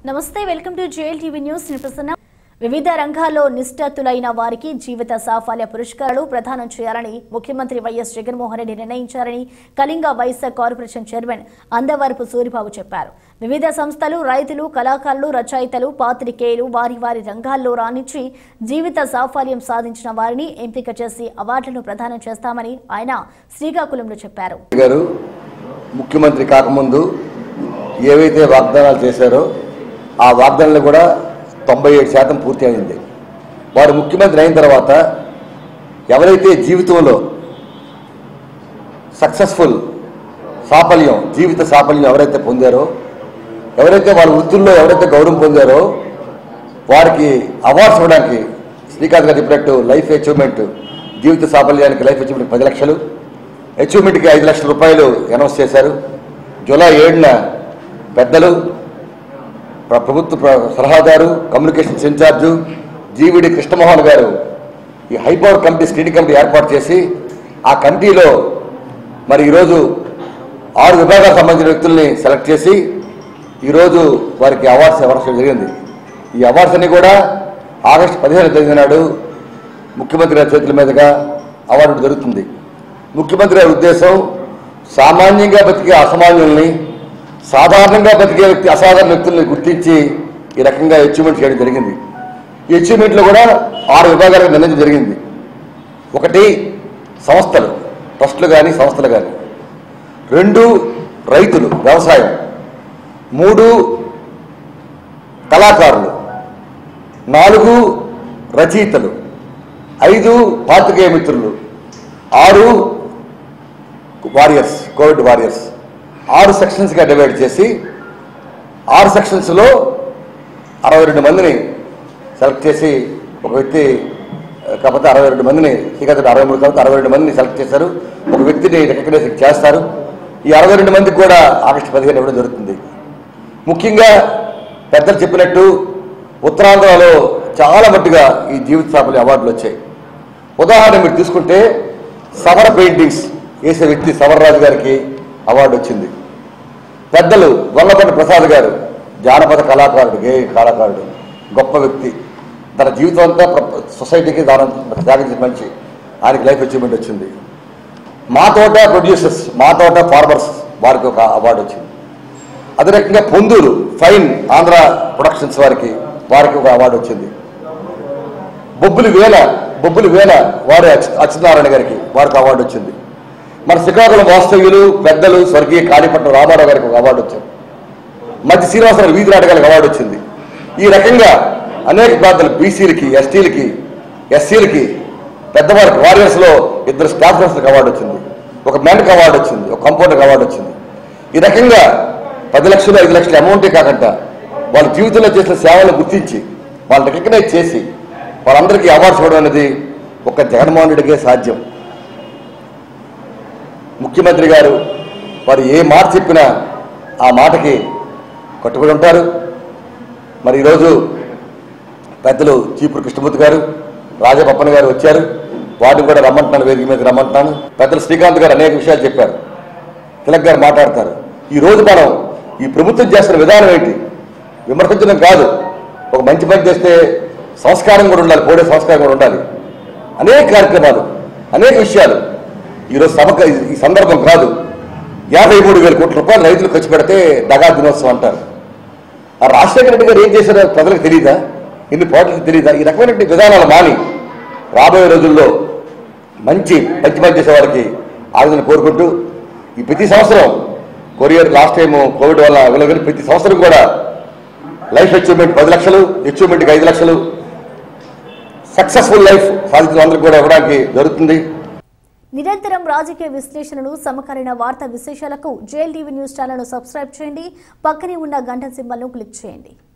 నమస్తే welcome to JL TV news నేను ప్రసన్న వివిధ రంగాల్లో నిష్ఠాతులైన వారికి జీవిత సాఫల్య పురస్కారాలు ప్రదానం చేయాలని ముఖ్యమంత్రి వైఎస్ జగన్మోహన్ రెడ్డి నిర్ణయించారని Kalinga YSR corporation chairman Andavarapu Suribabu చెప్పారు వివిధ సంస్థలు రైతులు కళాకారులు రచయితలు పాత్రికేయులు వారి వారి రంగాల్లో రాణించి జీవిత సాఫల్యం సాధించిన వారిని ఎంపిక చేసి అవార్డులను ప్రదానం చేస్తామని ఆయన శ్రీకాకుళంలో చెప్పారు గారు ముఖ్యమంత్రి కాకముందు ఏవైతే వాగ్దానాలు చేశారో ఆ వాగ్దానాలు కూడా తొంభై ఏడు శాతం పూర్తి అయింది వారు ముఖ్యమంత్రి అయిన తర్వాత ఎవరైతే జీవితంలో సక్సెస్ఫుల్ సాఫల్యం జీవిత సాఫల్యం ఎవరైతే పొందారో ఎవరైతే వాళ్ళ వృత్తుల్లో ఎవరైతే గౌరవం పొందారో వారికి అవార్డ్స్ ఇవ్వడానికి శ్రీకాంత్ గారు చెప్పినట్టు లైఫ్ అచీవ్మెంట్ జీవిత సాఫల్యానికి లైఫ్ అచీవ్మెంట్ పది లక్షలు అచీవ్మెంట్కి ఐదు లక్షల రూపాయలు అనౌన్స్ చేశారు జూలై ఏడున పెద్దలు ప్ర- ప్రభుత్వ ప్ర- సలహాదారు కమ్యూనికేషన్స్ ఇన్ఛార్జు జీవిడి కృష్ణమోహన్ గారు ఈ హైపవర్ కమిటీ స్క్రీనింగ్ కమిటీ ఏర్పాటు చేసి ఆ కమిటీలో మరి ఈరోజు ఆరు విభాగాలకు సంబంధించిన వ్యక్తుల్ని సెలెక్ట్ చేసి ఈరోజు వారికి అవార్డ్స్ అవార్డ్స్ జరిగింది ఈ అవార్డ్స్ అన్ని కూడా ఆగస్టు పదిహేను తేదీ నాడు ముఖ్యమంత్రి గారి చేతుల మీదుగా అవార్డు జరుగుతుంది ముఖ్యమంత్రి గారి ఉద్దేశం సామాన్యంగా బతికే అసామాన్యుల్ని సాధారణంగా బతికే వ్యక్తి అసాధారణ వ్యక్తుల్ని గుర్తించి ఈ రకంగా అచీవ్మెంట్ చేయడం జరిగింది ఈ అచీవ్మెంట్లో కూడా ఆరు విభాగాలుగా నిర్ణయించడం జరిగింది ఒకటి సంస్థలు ట్రస్టులు కానీ సంస్థలు కానీ రెండు రైతులు వ్యవసాయం మూడు కళాకారులు నాలుగు రచయితలు ఐదు పాత్రికేయ మిత్రులు ఆరు వారియర్స్ కోవిడ్ వారియర్స్ ఆరు సెక్షన్స్గా డివైడ్ చేసి ఆరు సెక్షన్స్లో అరవై రెండు మందిని సెలెక్ట్ చేసి ఒక వ్యక్తి కాకపోతే అరవై రెండు మందిని శ్రీకాంత్ అరవై మూడు కాబట్టి అరవై రెండు మందిని సెలెక్ట్ చేశారు ఒక వ్యక్తిని రికగ్నైజ్ చేస్తారు ఈ అరవై రెండు మందికి కూడా ఆగస్టు పదిహేను ఇవ్వడం జరుగుతుంది ముఖ్యంగా పెద్దలు చెప్పినట్టు ఉత్తరాంధ్రలో చాలా మట్టుగా ఈ జీవిత సాఫల్య అవార్డులు వచ్చాయి ఉదాహరణ మీరు తీసుకుంటే సవర పెయింటింగ్స్ వేసే వ్యక్తి సవరరాజు గారికి అవార్డు వచ్చింది పెద్దలు గొల్లపల్లి ప్రసాద్ గారు జానపద కళాకారుడు గే కళాకారుడు గొప్ప వ్యక్తి తన జీవితం అంతా ప్ర- సొసైటీకి దానం త్యాగించిన మనిషి ఆయనకి లైఫ్ అచీవ్మెంట్ వచ్చింది మా తోట ప్రొడ్యూసర్స్ మా తోట ఫార్మర్స్ వారికి ఒక అవార్డు వచ్చింది అదే రకంగా పొందూరు ఫైన్ ఆంధ్ర ప్రొడక్షన్స్ వారికి వారికి ఒక అవార్డు వచ్చింది బొబ్బులు వేల బొబ్బులు వేల వారి అచ్యు- అచ్యుతనారాయణ గారికి వారికి అవార్డు వచ్చింది మన శ్రీకాకుళం వాస్తవ్యులు పెద్దలు స్వర్గీయ కాళీపట్నం రామారావు గారికి ఒక అవార్డు వచ్చింది మధ్య శ్రీనివాసరావు వీధి నాటకాలకు అవార్డు వచ్చింది ఈ రకంగా అనేక ప్రాంతాలు బీసీలకి ఎస్టీలకి ఎస్సీలకి పెద్దవారికి వారియర్స్లో ఇద్దరు స్టాఫ్ నర్సులకు అవార్డు వచ్చింది ఒక మెన్కి అవార్డు వచ్చింది ఒక కంపౌండర్కి అవార్డు వచ్చింది ఈ రకంగా పది లక్షలు ఐదు లక్షల అమౌంటే కాకుండా వాళ్ళ జీవితంలో చేసిన సేవలను గుర్తించి వాళ్ళని రికగ్నైజ్ చేసి వాళ్ళందరికీ అవార్డ్స్ ఇవ్వడం అనేది ఒక జగన్మోహన్ రెడ్డికే సాధ్యం ముఖ్యమంత్రి గారు వారు ఏ మాట చెప్పినా ఆ మాటకి కట్టుబడి ఉంటారు మరి ఈరోజు పెద్దలు చీపురు కృష్ణమూర్తి గారు రాజపప్పన గారు వచ్చారు వాటిని కూడా రమ్మంటున్నాను వేదిక మీద రమ్మంటున్నాను పెద్దలు శ్రీకాంత్ గారు అనేక విషయాలు చెప్పారు తిలక్ గారు మాట్లాడతారు ఈ రోజు మనం ఈ ప్రభుత్వం చేస్తున్న విధానం ఏంటి విమర్శించడం కాదు ఒక మంచి పని చేస్తే సంస్కారం కూడా ఉండాలి పోడే సంస్కారం కూడా ఉండాలి అనేక కార్యక్రమాలు అనేక విషయాలు ఈరోజు సభకు ఈ సందర్భం కాదు యాభై మూడు వేల కోట్ల రూపాయలు రైతులు ఖర్చు పెడితే దగా దినోత్సవం అంటారు ఆ రాజశేఖర రెడ్డి గారు ఏం చేశారో ప్రజలకు తెలియదా ఇన్ని పోటీలకు తెలియదా ఈ రకమైనటువంటి విధానాలు మాని రాబోయే రోజుల్లో మంచి మంచి పని చేసే వారికి ఆవేదన కోరుకుంటూ ఈ ప్రతి సంవత్సరం కొరియర్ లాస్ట్ టైం కోవిడ్ వల్ల వెళ్ళగలి ప్రతి సంవత్సరం కూడా లైఫ్ అచీవ్మెంట్ పది లక్షలు అచీవ్మెంట్కి ఐదు లక్షలు సక్సెస్ఫుల్ లైఫ్ సాధించిన అందరికి కూడా ఇవ్వడానికి జరుగుతుంది నిరంతరం రాజకీయ విశ్లేషణలు సమకాలీన వార్తా విశేషాలకు జేఎల్ టీవీ న్యూస్ ఛానల్ను సబ్స్క్రైబ్ చేయండి పక్కనే ఉన్న గంట సింబల్ను క్లిక్ చేయండి